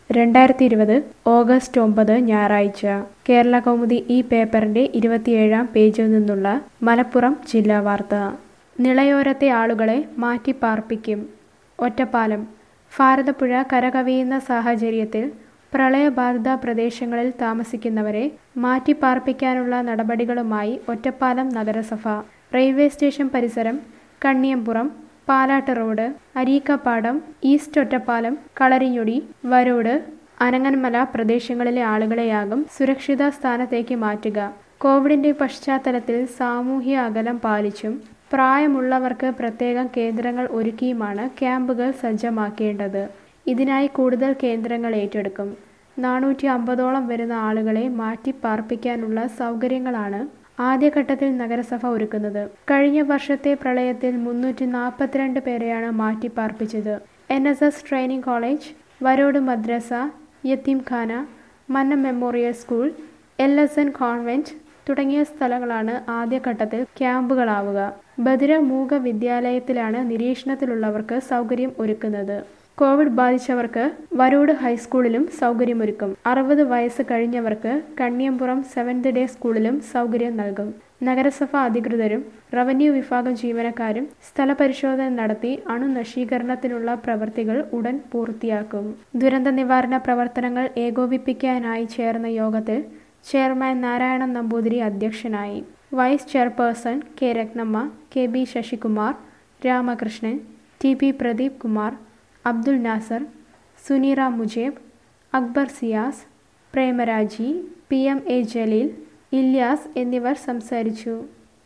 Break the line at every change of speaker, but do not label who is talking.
രണ്ടായിരത്തി ഇരുപത് ഓഗസ്റ്റ് ഒമ്പത് ഞായറാഴ്ച കേരള കൗമുദി ഈ പേപ്പറിന്റെ ഇരുപത്തിയേഴാം പേജിൽ നിന്നുള്ള മലപ്പുറം ജില്ലാ വാർത്ത നിളയോരത്തെ ആളുകളെ മാറ്റിപ്പാർപ്പിക്കും ഒറ്റപ്പാലം ഭാരതപ്പുഴ കരകവിയുന്ന സാഹചര്യത്തിൽ പ്രളയബാധിത പ്രദേശങ്ങളിൽ താമസിക്കുന്നവരെ മാറ്റിപ്പാർപ്പിക്കാനുള്ള നടപടികളുമായി ഒറ്റപ്പാലം നഗരസഭ റെയിൽവേ സ്റ്റേഷൻ പരിസരം കണ്ണിയമ്പുറം പാലാട്ട് റോഡ് അരീക്കപ്പാടം ഈസ്റ്റ് ഒറ്റപ്പാലം കളരിഞ്ഞൊടി വരോട് അനങ്ങന്മല പ്രദേശങ്ങളിലെ ആളുകളെയാകും സുരക്ഷിത സ്ഥാനത്തേക്ക് മാറ്റുക കോവിഡിന്റെ പശ്ചാത്തലത്തിൽ സാമൂഹ്യ അകലം പാലിച്ചും പ്രായമുള്ളവർക്ക് പ്രത്യേകം കേന്ദ്രങ്ങൾ ഒരുക്കിയുമാണ് ക്യാമ്പുകൾ സജ്ജമാക്കേണ്ടത് ഇതിനായി കൂടുതൽ കേന്ദ്രങ്ങൾ ഏറ്റെടുക്കും നാനൂറ്റി അമ്പതോളം വരുന്ന ആളുകളെ മാറ്റി പാർപ്പിക്കാനുള്ള സൗകര്യങ്ങളാണ് ആദ്യഘട്ടത്തിൽ നഗരസഭ ഒരുക്കുന്നത് കഴിഞ്ഞ വർഷത്തെ പ്രളയത്തിൽ മുന്നൂറ്റി നാൽപ്പത്തിരണ്ട് പേരെയാണ് മാറ്റിപ്പാർപ്പിച്ചത് N S S training college Varode മദ്രസ യത്തീംഖാന Manna memorial school L S N convent തുടങ്ങിയ സ്ഥലങ്ങളാണ് ആദ്യഘട്ടത്തിൽ ക്യാമ്പുകളാവുക ബദിര മൂക വിദ്യാലയത്തിലാണ് നിരീക്ഷണത്തിലുള്ളവർക്ക് സൗകര്യം ഒരുക്കുന്നത് കോവിഡ് ബാധിച്ചവർക്ക് വരോട് ഹൈസ്കൂളിലും സൗകര്യമൊരുക്കും അറുപത് വയസ്സ് കഴിഞ്ഞവർക്ക് കണ്ണിയമ്പുറം സെവൻത് ഡേ സ്കൂളിലും സൗകര്യം നൽകും നഗരസഭ അധികൃതരും റവന്യൂ വിഭാഗം ജീവനക്കാരും സ്ഥലപരിശോധന നടത്തി അണുനശീകരണത്തിനുള്ള പ്രവൃത്തികൾ ഉടൻ പൂർത്തിയാക്കും ദുരന്ത നിവാരണ പ്രവർത്തനങ്ങൾ ഏകോപിപ്പിക്കാനായി ചേർന്ന യോഗത്തിൽ ചെയർമാൻ നാരായണൻ നമ്പൂതിരി അധ്യക്ഷനായി vice chairperson K Rathnamma K B Sasikumar Ramakrishnan T P Pradeep Kumar Abdul Nasar Suneera Mujeeb Akbar Siyas Premaraji P M A Jaleel Ilyas എന്നിവർ സംസാരിച്ചു